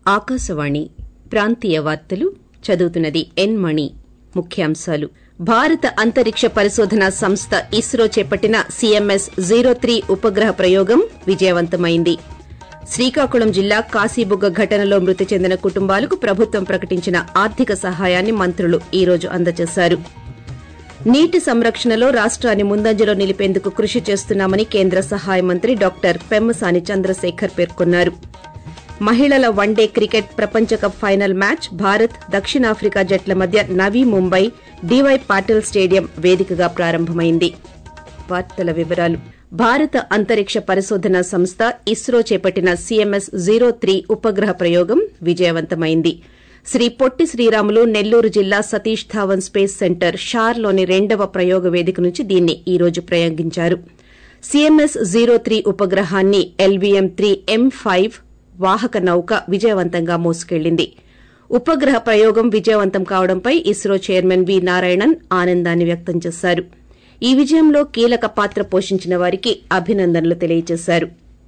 ఆకాశవాణి ప్రాంతీయ వార్తలు చదువుతున్నది ఎన్ మణి ముఖ్యాంశాలు భారత అంతరిక్ష పరిశోధన సంస్థ ఇస్రో చేపట్టిన సీఎంఎస్ జీరో త్రీ ఉపగ్రహ ప్రయోగం విజయవంతమైంది శ్రీకాకుళం జిల్లా కాశీబుగ్గ ఘటనలో మృతి చెందిన కుటుంబాలకు ప్రభుత్వం ప్రకటించిన ఆర్థిక సహాయాన్ని మంత్రులు ఈ రోజు అందజేశారు నీటి సంరక్షణలో రాష్ట్రాన్ని ముందంజలో నిలిపేందుకు కృషి చేస్తున్నామని కేంద్ర సహాయ మంత్రి డాక్టర్ పెమ్మసాని చంద్రశేఖర్ పేర్కొన్నారు మహిళల వన్డే క్రికెట్ ప్రపంచ కప్ ఫైనల్ మ్యాచ్ భారత్ దక్షిణాఫ్రికా జట్ల మధ్య నవీ ముంబై డీవై పాటిల్ స్టేడియం వేదికగా ప్రారంభమైంది వార్తల వివరాలు భారత అంతరిక్ష పరిశోధన సంస్థ ఇస్రో చేపట్టిన సీఎంఎస్ జీరో త్రీ ఉపగ్రహ ప్రయోగం విజయవంతమైంది శ్రీ పొట్టి శ్రీరాములు నెల్లూరు జిల్లా సతీష్ ధావన్ స్పేస్ సెంటర్ షార్లోని రెండవ ప్రయోగ వేదిక నుంచి దీన్ని ఈ రోజు ప్రయోగించారు సీఎంఎస్ జీరో త్రీ ఉపగ్రహాన్ని ఎల్వీఎం త్రీ ఎం ఫైవ్ వాహక నౌక విజయవంతంగా మోసుకెళ్లింది ఉపగ్రహ ప్రయోగం విజయవంతం కావడంపై ఇస్రో చైర్మన్ వి నారాయణన్ ఆనందాన్ని వ్యక్తం చేశారు ఈ విజయంలో కీలక పాత్ర పోషించిన వారికి అభినందనలు తెలియజేశారు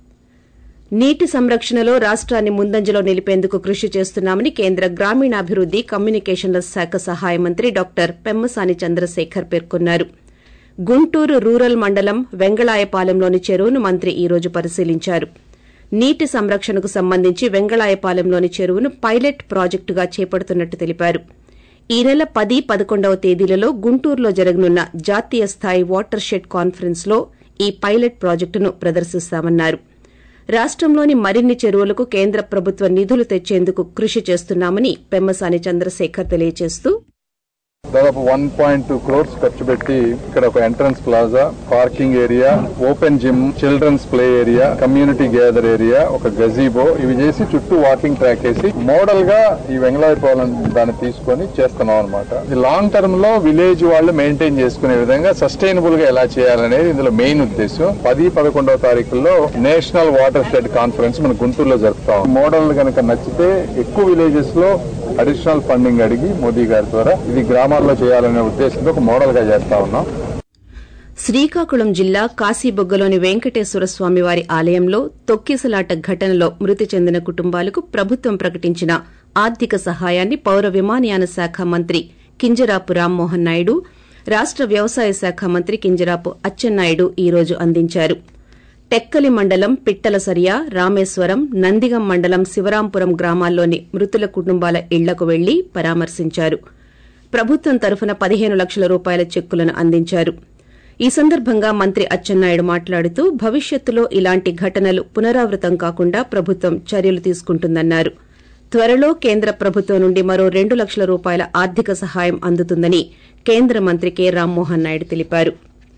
నీటి సంరక్షణలో రాష్ట్రాన్ని ముందంజలో నిలిపేందుకు కృషి చేస్తున్నామని కేంద్ర గ్రామీణాభివృద్ది కమ్యూనికేషన్ల శాఖ సహాయ మంత్రి డాక్టర్ పెమ్మసాని చంద్రశేఖర్ పేర్కొన్నారు గుంటూరు రూరల్ మండలం వెంగళాయపాలెంలోని చెరువును మంత్రి ఈ రోజు పరిశీలించారు నీటి సంరక్షణకు సంబంధించి వెంగళాయపాలెంలోని చెరువును పైలట్ ప్రాజెక్టుగా చేపడుతున్నట్టు తెలిపారు ఈ నెల పది పదకొండవ తేదీలలో గుంటూరులో జరగనున్న జాతీయ స్థాయి వాటర్ షెడ్ కాన్ఫరెన్స్ లో ఈ పైలట్ ప్రాజెక్టును ప్రదర్శిస్తామన్నారు రాష్టంలోని మరిన్ని చెరువులకు కేంద్ర ప్రభుత్వ నిధులు తెచ్చేందుకు కృషి చేస్తున్నామని పెమ్మసాని చంద్రశేఖర్ తెలియజేస్తూ దాదాపు వన్ పాయింట్ టూ క్రోర్స్ ఖర్చు పెట్టి ఇక్కడ ఒక entrance plaza parking area open gym children's play area community gather area ఒక గజీబో ఇవి చేసి చుట్టూ వాకింగ్ ట్రాక్ వేసి మోడల్ గా ఈ వెంగళాయపాలెం దాన్ని తీసుకొని చేస్తున్నాం అనమాట లాంగ్ టర్మ్ లో విలేజ్ వాళ్ళు మెయింటైన్ చేసుకునే విధంగా సస్టైనబుల్ గా ఎలా చేయాలనేది ఇందులో మెయిన్ ఉద్దేశం పది పదకొండవ తారీఖుల్లో నేషనల్ వాటర్ షెడ్ కాన్ఫరెన్స్ మన గుంటూరులో జరుపుతాం మోడల్ కనుక నచ్చితే ఎక్కువ విలేజెస్ లో అడిషనల్ ఫండింగ్ అడిగి మోదీ గారి ద్వారా ఇది గ్రామాల్లో చేయాలనే ఉద్దేశంతో ఒక మోడల్ గా చేస్తా ఉన్నాం శ్రీకాకుళం జిల్లా కాశీబొగ్గలోని వెంకటేశ్వర స్వామి వారి ఆలయంలో తొక్కిసలాట ఘటనలో మృతి చెందిన కుటుంబాలకు ప్రభుత్వం ప్రకటించిన ఆర్థిక సహాయాన్ని పౌర విమానయాన శాఖ మంత్రి కింజరాపు రామ్మోహన్ నాయుడు రాష్ట వ్యవసాయ శాఖ మంత్రి కింజరాపు అచ్చెన్నాయుడు ఈ రోజు అందించారు టెక్కలి మండలం పిట్టలసరియా రామేశ్వరం నందిగం మండలం శివరాంపురం గ్రామాల్లోని మృతుల కుటుంబాల ఇళ్లకు వెళ్లి పరామర్శించారు ప్రభుత్వం తరఫున పదిహేను లక్షల రూపాయల చెక్కులను అందించారు ఈ సందర్భంగా మంత్రి అచ్చెన్నాయుడు మాట్లాడుతూ భవిష్యత్తులో ఇలాంటి ఘటనలు పునరావృతం కాకుండా ప్రభుత్వం చర్యలు తీసుకుంటుందన్నారు త్వరలో కేంద్ర ప్రభుత్వం నుండి మరో రెండు లక్షల రూపాయల ఆర్థిక సహాయం అందుతుందని కేంద్ర మంత్రి కె రామ్మోహన్ నాయుడు తెలిపారు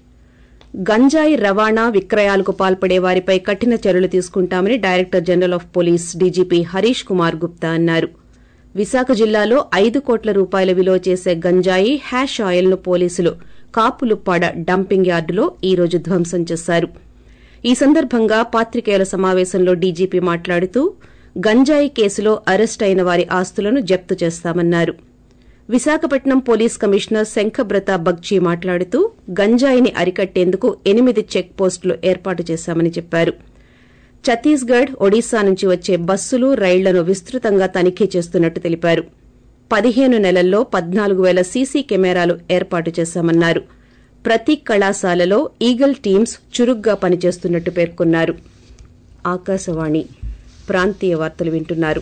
గంజాయి రవాణా విక్రయాలకు పాల్పడే వారిపై కఠిన చర్యలు తీసుకుంటామని director general of police DGP Harish Kumar Gupta అన్నారు విశాఖ జిల్లాలో ఐదు కోట్ల రూపాయల విలువ చేసే గంజాయి హ్యాష్ ఆయిల్ ను పోలీసులు కాపులుప్పాడ డంపింగ్ యార్డులో ఈ రోజు ధ్వంసం చేశారు ఈ సందర్భంగా పాత్రికేయుల సమావేశంలో డీజీపీ మాట్లాడుతూ గంజాయి కేసులో అరెస్ట్ అయిన వారి ఆస్తులను జప్తు చేస్తామన్నారు విశాఖపట్నం పోలీస్ కమిషనర్ శంఖబ్రత బగ్చీ మాట్లాడుతూ గంజాయిని అరికట్టేందుకు ఎనిమిది చెక్ పోస్టులు ఏర్పాటు చేశామని చెప్పారు ఛత్తీస్గఢ్ ఒడిశా నుంచి వచ్చే బస్సులు రైళ్లను విస్తృతంగా తనిఖీ చేస్తున్నట్టు తెలిపారు పదిహేను నెలల్లో పద్నాలుగు పేల సీసీ కెమెరాలు ఏర్పాటు చేశామన్నారు ప్రతి కళాశాలలో ఈగల్ టీమ్స్ చురుగ్గా పనిచేస్తున్నట్టు పేర్కొన్నారు ఆకాశవాణి ప్రాంతీయ వార్తలు వింటున్నారు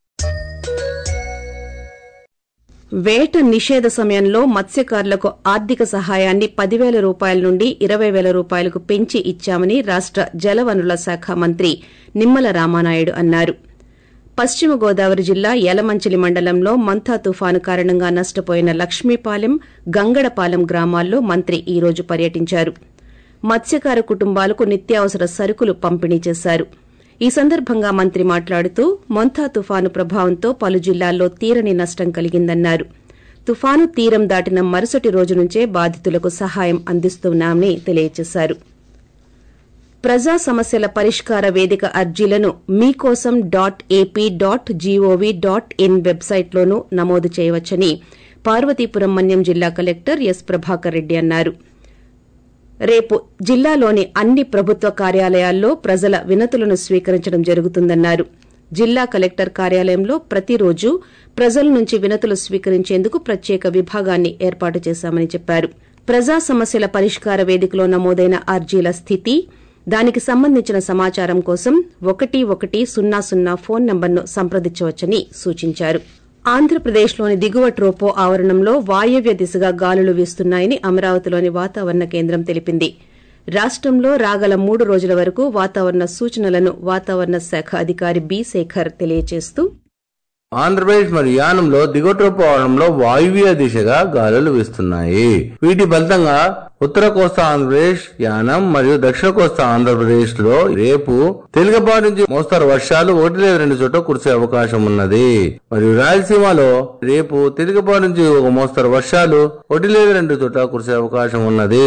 వేట నిషేధ సమయంలో మత్స్యకారులకు ఆర్థిక సహాయాన్ని పదివేల రూపాయల నుండి ఇరవై వేల రూపాయలకు పెంచి ఇచ్చామని రాష్ట జలవనరుల శాఖ మంత్రి నిమ్మల రామానాయుడు అన్నారు పశ్చిమ గోదావరి జిల్లా యలమంచిలి మండలంలో మంథా తుఫాను కారణంగా నష్టపోయిన లక్ష్మీపాలెం గంగడపాలెం గ్రామాల్లో మంత్రి ఈ రోజు పర్యటించారు మత్స్యకార కుటుంబాలకు నిత్యావసర సరుకులు పంపిణీ చేశారు ఈ సందర్భంగా మంత్రి మాట్లాడుతూ మొంథా తుఫాను ప్రభావంతో పలు జిల్లాల్లో తీరని నష్టం కలిగిందన్నారు తుఫాను తీరం దాటిన మరుసటి రోజు నుంచే బాధితులకు సహాయం అందిస్తున్నామని తెలియజేశారు ప్రజా సమస్యల పరిష్కార వేదిక అర్జీలను Meekosam dot AP dot GOV dot in వెబ్సైట్లోనూ నమోదు చేయవచ్చని పార్వతీపురం మన్యం జిల్లా కలెక్టర్ ఎస్ ప్రభాకర్ రెడ్డి అన్నారు రేపు జిల్లాలోని అన్ని ప్రభుత్వ కార్యాలయాల్లో ప్రజల వినతులను స్వీకరించడం జరుగుతుందన్నారు జిల్లా కలెక్టర్ కార్యాలయంలో ప్రతిరోజు ప్రజల నుంచి వినతులు స్వీకరించేందుకు ప్రత్యేక విభాగాన్ని ఏర్పాటు చేశామని చెప్పారు ప్రజా సమస్యల పరిష్కార వేదికలో నమోదైన అర్జీల స్థితి దానికి సంబంధించిన సమాచారం కోసం ఒకటి ఒకటి సున్నా సున్నా ఫోన్ నంబర్ను సంప్రదించవచ్చని సూచించారు ఆంధ్రప్రదేశ్లోని దిగువ ట్రోపో ఆవరణంలో వాయవ్య దిశగా గాలులు వీస్తున్నాయని అమరావతిలోని వాతావరణ కేంద్రం తెలిపింది రాష్టంలో రాగల మూడు రోజుల వరకు వాతావరణ సూచనలను వాతావరణ శాఖ అధికారి బి శేఖర్ తెలియజేస్తూ ఆంధ్రప్రదేశ్ మరియు యానంలో దిగువట్రోపవనంలో వాయువ్య దిశగా గాలులు వీస్తున్నాయి వీటి ఫలితంగా ఉత్తర కోస్తా ఆంధ్రప్రదేశ్ యానం మరియు దక్షిణ కోస్తా ఆంధ్రప్రదేశ్ లో రేపు తేలికపాటి నుంచి మోస్తారు వర్షాలు ఒకటి లేదా రెండు చోట్ల కురిసే అవకాశం ఉన్నది మరియు రాయలసీమలో రేపు తేలికపాటి నుంచి ఒక మోస్తరు వర్షాలు ఒకటి లేదా రెండు చోట్ల కురిసే అవకాశం ఉన్నది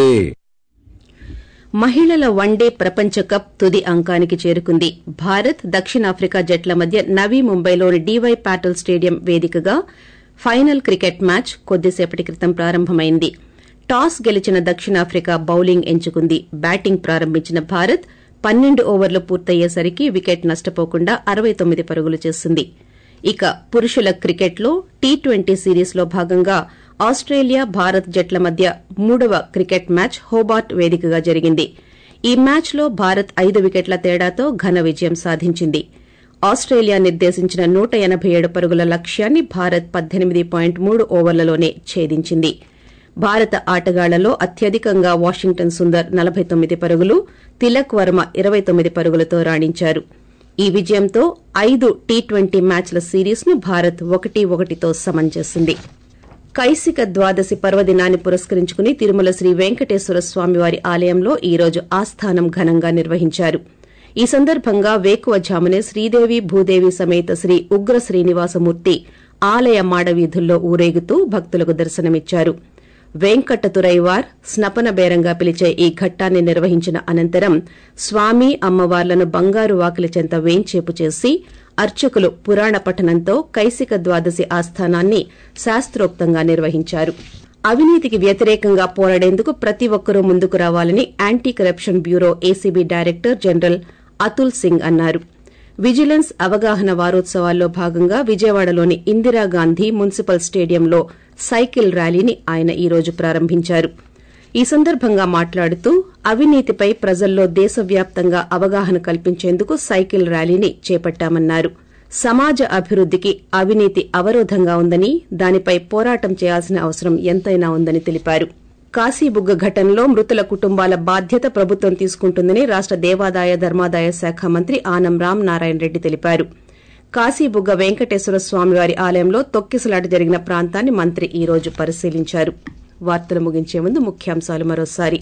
మహిళల వన్డే ప్రపంచ కప్ తుది అంకానికి చేరుకుంది భారత్ దక్షిణాఫ్రికా జట్ల మధ్య నవీ ముంబైలోని డీవై పాటిల్ స్టేడియం వేదికగా ఫైనల్ క్రికెట్ మ్యాచ్ కొద్దిసేపటి క్రితం ప్రారంభమైంది టాస్ గెలిచిన దక్షిణాఫ్రికా బౌలింగ్ ఎంచుకుంది బ్యాటింగ్ ప్రారంభించిన భారత్ పన్నెండు ఓవర్లు పూర్తయ్యేసరికి వికెట్ నష్టపోకుండా అరవై తొమ్మిది పరుగులు చేసింది ఇక పురుషుల క్రికెట్లో టీ ట్వంటీ సిరీస్లో భాగంగా ఆస్టేలియా భారత్ జట్ల మధ్య మూడవ క్రికెట్ మ్యాచ్ హోబార్ట్ వేదికగా జరిగింది ఈ మ్యాచ్లో భారత్ ఐదు వికెట్ల తేడాతో ఘన విజయం సాధించింది ఆస్టేలియా నిర్దేశించిన నూట ఎనబై ఏడు పరుగుల లక్ష్యాన్ని భారత్ పద్దెనిమిది పాయింట్ మూడు ఓవర్లలోనే ఛేదించింది భారత ఆటగాళ్లలో అత్యధికంగా వాషింగ్టన్ సుందర్ నలభై తొమ్మిది పరుగులు తిలక్ వర్మ ఇరవై తొమ్మిది పరుగులతో రాణించారు ఈ విజయంతో ఐదు టీ ట్వంటీ మ్యాచ్ల సిరీస్ను భారత్ ఒకటి ఒకటితో సమం చేసింది కైసిక ద్వాదశి పర్వదినాన్ని పురస్కరించుకుని తిరుమల శ్రీ వెంకటేశ్వర స్వామివారి ఆలయంలో ఈ రోజు ఆస్థానం ఘనంగా నిర్వహించారు ఈ సందర్భంగా వేకువఝామునే శ్రీదేవి భూదేవి సమేత శ్రీ ఉగ్ర శ్రీనివాసమూర్తి ఆలయ మాడవీధుల్లో ఊరేగుతూ భక్తులకు దర్శనమిచ్చారు వెంకటతురైవార్ స్నపన బేరంగా పిలిచే ఈ ఘట్టాన్ని నిర్వహించిన అనంతరం స్వామి అమ్మవార్లను బంగారు వాకిలి చెంత వేంచేపు చేసి అర్చకులు పురాణ పఠనంతో కైసిక ద్వాదశి ఆస్థానాన్ని శాస్త్రోక్తంగా నిర్వహించారు అవినీతికి వ్యతిరేకంగా పోరాడేందుకు ప్రతి ఒక్కరూ ముందుకు రావాలని anti corruption bureau ACB director general Atul Singh అన్నారు విజిలెన్స్ అవగాహన వారోత్సవాల్లో భాగంగా విజయవాడలోని ఇందిరాగాంధీ మున్సిపల్ స్టేడియంలో సైకిల్ ర్యాలీని ఆయన ఈ రోజు ప్రారంభించారు ఈ సందర్భంగా మాట్లాడుతూ అవినీతిపై ప్రజల్లో దేశవ్యాప్తంగా అవగాహన కల్పించేందుకు సైకిల్ ర్యాలీని చేపట్టామన్నారు సమాజ అభివృద్దికి అవినీతి అవరోధంగా ఉందని దానిపై పోరాటం చేయాల్సిన అవసరం ఎంతైనా ఉందని తెలిపారు కాశీబుగ్గ ఘటనలో మృతుల కుటుంబాల బాధ్యత ప్రభుత్వం తీసుకుంటుందని రాష్ట దేవాదాయ ధర్మాదాయ శాఖ మంత్రి ఆనం రామ్ నారాయణ రెడ్డి తెలిపారు కాశీబుగ్గ వెంకటేశ్వర స్వామివారి ఆలయంలో తొక్కిసలాట జరిగిన ప్రాంతాన్ని మంత్రి ఈ రోజు పరిశీలించారు వార్తలు ముగించే ముందు ముఖ్యాంశాలు మరోసారి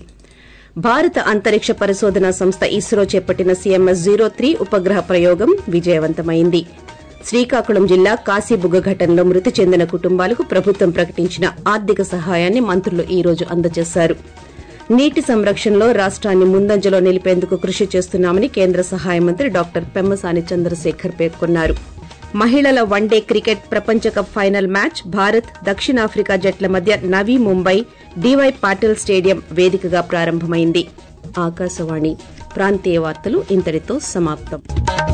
భారత అంతరిక్ష పరిశోధన సంస్థ ఇస్రో చేపట్టిన సీఎంఎస్ జీరో త్రీ ఉపగ్రహ ప్రయోగం విజయవంతమైంది శ్రీకాకుళం జిల్లా కాశీబుగ్గ ఘటనలో మృతి చెందిన కుటుంబాలకు ప్రభుత్వం ప్రకటించిన ఆర్థిక సహాయాన్ని మంత్రులు ఈ రోజు అందజేశారు నీటి సంరక్షణలో రాష్ట్రాన్ని ముందంజలో నిలిపేందుకు కృషి చేస్తున్నామని కేంద్ర సహాయ మంత్రి డాక్టర్ పెమ్మసాని చంద్రశేఖర్ పేర్కొన్నారు మహిళల వన్డే క్రికెట్ ప్రపంచ కప్ ఫైనల్ మ్యాచ్ భారత్ దక్షిణాఫ్రికా జట్ల మధ్య నవీ ముంబై డీవై పాటిల్ స్టేడియం వేదికగా ప్రారంభమైంది ఆకాశవాణి ప్రాంతీయ వార్తలు ఇంతటితో సమాప్తం